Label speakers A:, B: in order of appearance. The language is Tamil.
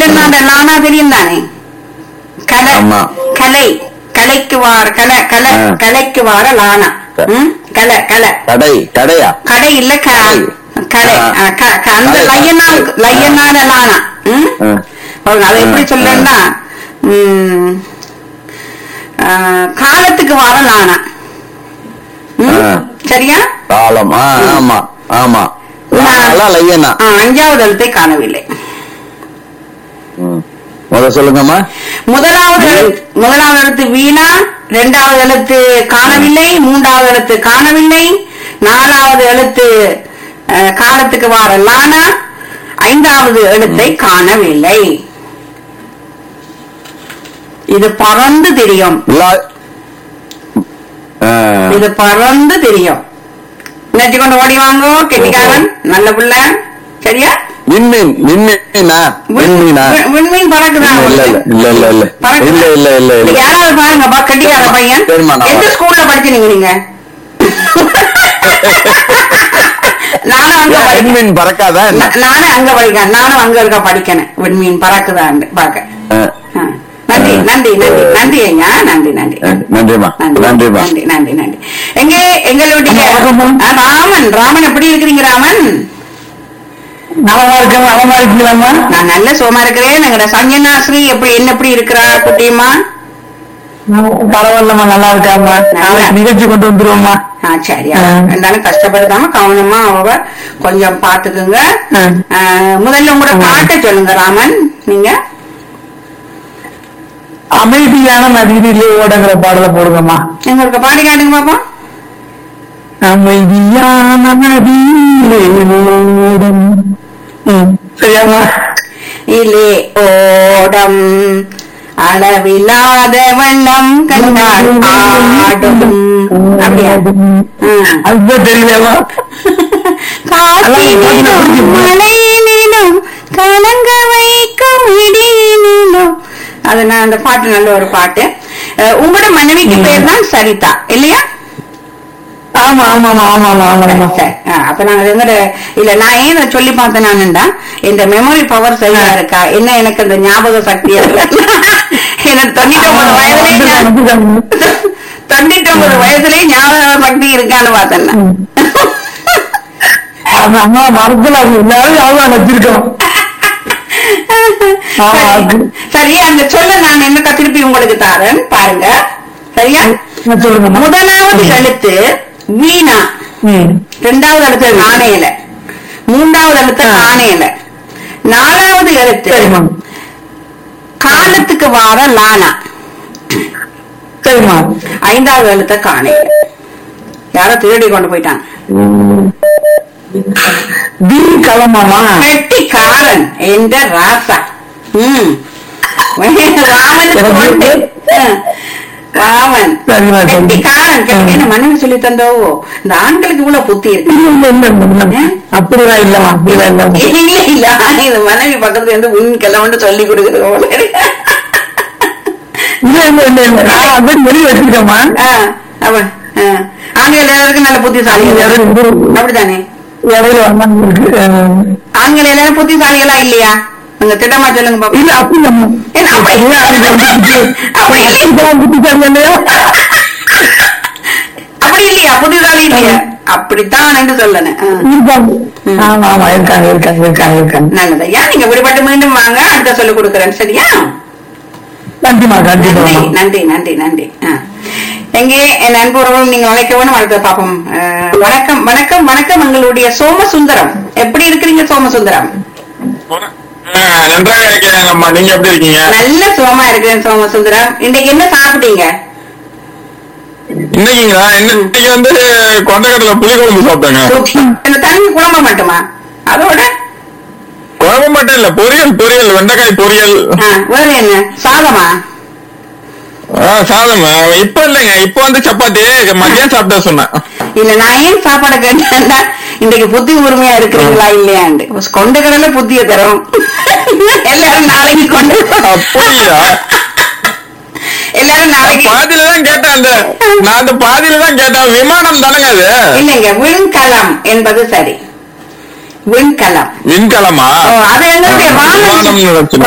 A: லையனாண்ட லானா தெரியும் தானே கலை
B: ஆமா.
A: கலை கலைக்கு வார கலை கலை
B: ஆ.
A: கலைக்கு வார லானா ம்? கலை கலை
B: கடை கடையா
A: கடை இல்ல க கடை
B: ஆ.
A: ஆ, க- க- அந்த
B: கடை.
A: லையனால்
B: ஆ.
A: லையனான லானா ம்?
B: ஆ.
A: பாருங்க, அதை எப்படி
B: ஆ,
A: சொல்றேன்னா ம், ஆ, காலத்துக்கு வார லானா ம்?
B: ஆ.
A: சரியா
B: காலம் ஆ, ஆமா ஆமா அதான் லையனா
A: ஆ, அஞ்சாவது எழுத்தை காணவில்லை
B: ம். முத சொல்லுங்கம்மா
A: முதலாவது எழுத்து- முதலாவது எழுத்து வீணா இரண்டாவது எழுத்து காணவில்லை மூன்றாவது எழுத்து காணவில்லை நாலாவது எழுத்து அஹ், காலத்துக்கு வார லானா ஐந்தாவது எழுத்தை காணவில்லை இது பறந்து தெரியும்
B: இல்லா ஆ.
A: இது பறந்து தெரியும் நெச்சு கொண்டு ஓடி வாங்கோ கெட்டிக்காரன் நல்ல புள்ள சரியா
B: விண்மீன் விண்மீனா விண்மீனா
A: வி- விண்மீன் பறக்குதா
B: இல்ல இல்ல இல்ல இல்ல இல்ல
A: பறக்குதா?
B: இல்ல இல்ல இல்ல இல்ல
A: நீங்க யாராவது பாருங்கப்பா கட்டிக்கார
B: சரிம்மா,
A: பையன்
B: சரிம்மா, நான்
A: எந்த
B: வரேன்.
A: ஸ்கூல்ல படிச்சீங்க நீங்க நானும் அங்க படிக்கிறேன்
B: விண்மீன் பறக்காதா என்ன
A: நா- நானும் அங்க படிக்கிறேன் நானும் அங்க இருக்க படிக்கணும் விண்மீன் பறக்குதான்னு பாக்க
B: ஆ.
A: ஆ. நன்றி நன்றி நன்றி நன்றி ஐயா நன்றி நன்றி
B: ஆ, நன்றிம்மா
A: நன்றி
B: நன்றிம்மா
A: நன்றி நன்றி நன்றி எங்க எங்களுடைய
C: வணக்கம்மா.
A: ஆ, ராமன் ராமன் எப்படி இருக்கிறீங்க ராமன்
C: நலமா இருக்கேன் நலமா இருக்கீங்களாம்மா
A: நான் நல்ல சுகமா இருக்கிறேன் எங்கட சஞ்சனாஸ்ரீ எப்படி என்ன எப்படி இருக்கிறா குட்டியம்மா
C: பரவாயில்லம்மா நல்லா இருக்காம்மா நாளைக்கு நிகழ்ச்சி கொண்டு வந்துருவோம்மா
A: ஆ சரியா
C: ஆ.
A: இருந்தாலும் கஷ்டப்படுத்தாம கவனமா அவ கொஞ்சம் பாத்துக்குங்க
C: ஆ.
A: ஆ, முதல்ல உங்களோட
C: ஆ.
A: பாட்டை சொல்லுங்க ராமன் நீங்க
C: அமைதியான நதியிலே ஓடுங்கிற பாடலை போடுங்கம்மா
A: எங்களுக்கு பாடி காட்டுங்க பாப்போம்
C: அமைதியான நதியிலே ஓடும் ம், சரியாம்மா
A: இலே ஓடம் அளவில்லாத வெள்ளம் கண்டால் ஆடும் அப்படியா ஆ.
C: அதுதான் தெரியலம்மா
A: காற்றினிலும் மழையினிலும் கலங்க வைக்கும் இடியினிலும் அது நான் அந்த பாட்டு நல்ல ஒரு பாட்டு அஹ், உங்களோட மனைவிக்கு பேர் தான் சரிதா இல்லையா
C: ஆமா ஆமாமா ஆமாமா ஆமாமா
A: சரி. ஆ, அப்ப நாங்க எங்கட இல்ல நான் ஏன் இதை சொல்லி பார்த்தேன் நானுண்டா இந்த மெமரி பவர் சரியா இருக்கா என்ன எனக்கு அந்த ஞாபக சக்தி இருக்கு எனக்கு தொண்ணூத்தி ஒன்பது வயதுலயே ஞா- தொண்ணூத்தி ஒன்பது வயசுலயே ஞாபக சக்தி இருக்கான்னு பார்த்தேன் நான்.
C: ஆமா அம்மா மரத்துல அது எல்லாரும் யாரும் வச்சிருக்கோம் ஆமா,
A: சரி.
C: அது-
A: சரி அந்த சொல்ல நான் என்ன திருப்பி உங்களுக்கு தாரேன் பாருங்க சரியா
C: சொல்லுங்கம்மா
A: முதலாவது எழுத்து வீணா
C: ம்
A: இரண்டாவது எழுத்து நாணயல மூன்றாவது எழுத்து
C: ஆ.
A: நாணயல நாலாவது எழுத்து
C: சரிம்மா
A: காலத்துக்கு வார லானா
C: சரிம்மா
A: ஐந்தாவது எழுத்த காணையில யாரோ திருடி கொண்டு போயிட்டாங்க
C: வி களமாமா
A: வெட்டிக்காரன் என்ற ராசா ம் ராமனுக்கு
C: எனக்கு
A: கொண்டு ஆ. ராமன்
C: சரிம்மா, சரி.
A: வெட்டிக்காரன் கெட்டி- என்ன மனைவி சொல்லி தந்தோவோ இந்த ஆண்களுக்கு இவ்வளவு புத்தி இருக்கு
C: இல்ல இல்ல இல்ல இல்ல அப்படிதான் இல்லம்மா அப்படிதான் இல்லம்மா
A: இல்ல இல்ல ஆனா இது மனைவி பக்கத்துல இருந்து உன் கிளம்பு சொல்லி கொடுக்குறது போல இருக்கு.
C: இல்ல இல்ல இல்ல இல்ல நான் அப்படியே வெளியே வச்சிருக்கேம்மா
A: ஆ, அப்ப, ஆ. ஆண்கள் எல்லாருக்கும் நல்ல புத்திசாலிகள் அப்படித்தானே
C: இடையில வந்தாங்க
A: ஆண்கள் எல்லாரும் புத்திசாலிகளா இல்லையா உங்க திட்டமா சொல்லுங்க பாப்போம்
C: இல்ல அப்படி இல்லம்மா
A: என்ன அப்படி? அப்படி இல்லையா?
C: புத்திசாலி இல்லையா
A: அப்படி இல்லையா புத்திசாலி இல்லையா அப்படித்தான் என்று சொல்லணும் ஆ.
C: இருக்காங்க ஆமா ஆமா இருக்காங்க இருக்காங்க இருக்காங்க இருக்காங்க
A: நல்லது ஐயா நீங்க விடுபட்டு மீண்டும் வாங்க அடுத்த சொல்லி கொடுக்குறேன் சரியா
C: நன்றிமா
A: நன்றி
C: கண்டிப்பா
A: நன்றி நன்றி நன்றி ஆ. எங்கே என் நண்பர்களும் நீங்க அழைக்க வேணும் அடுத்த பாப்போம் ஆ, வணக்கம் வணக்கம் வணக்கம் எங்களுடைய சோமசுந்தரம் எப்படி இருக்கிறீங்க சோமசுந்தரம்
D: ஆ, நன்றாக இருக்கிறேன் அம்மா நீங்க எப்படி இருக்கீங்க
A: நல்ல சுகமா இருக்கிறேன் சோமசுந்தரம் இன்னைக்கு என்ன சாப்பிட்டீங்க
D: இன்னைக்குங்களா இன்னைக்கு வந்து கொண்டக்கடலை புளி குழம்பு சாப்பிட்டேங்க
A: இந்த தண்ணி குழம்ப மட்டுமா அதோட
D: குழம்பு மட்டும் இல்ல பொரியல் பொரியல் வெண்டைக்காய் பொரியல்
A: ஆ, வேற என்ன சாதமா
D: ஆ, சாதம் ஆ, இப்ப இல்லைங்க இப்ப வந்து சப்பாத்தி மதியம் சாப்பிட்டா சொன்னேன்
A: இல்ல நான் ஏன் சாப்பாடு கேட்டேன்னா இன்னைக்கு புத்தி உரிமையா இருக்கிறீங்களா இல்லையாண்டு கொண்ட கடல புத்திய தரும் எல்லாரும் நாளைக்கு கொண்டு
D: அப்படியா
A: எல்லாரும்
D: நான்
A: நாளைக்கு
D: பாதியில தான் கேட்டேன் அந்த நான் அந்த பாதியில தான் கேட்டேன் விமானம் தானங்க அது
A: இல்லைங்க விண்கலம் என்பது சரி விண்கலம்
D: விண்கலமா
A: ஓ, அது எங்களுடைய
D: ஆ,
A: ராமன்
D: விமானம்னு நினைச்சேன்.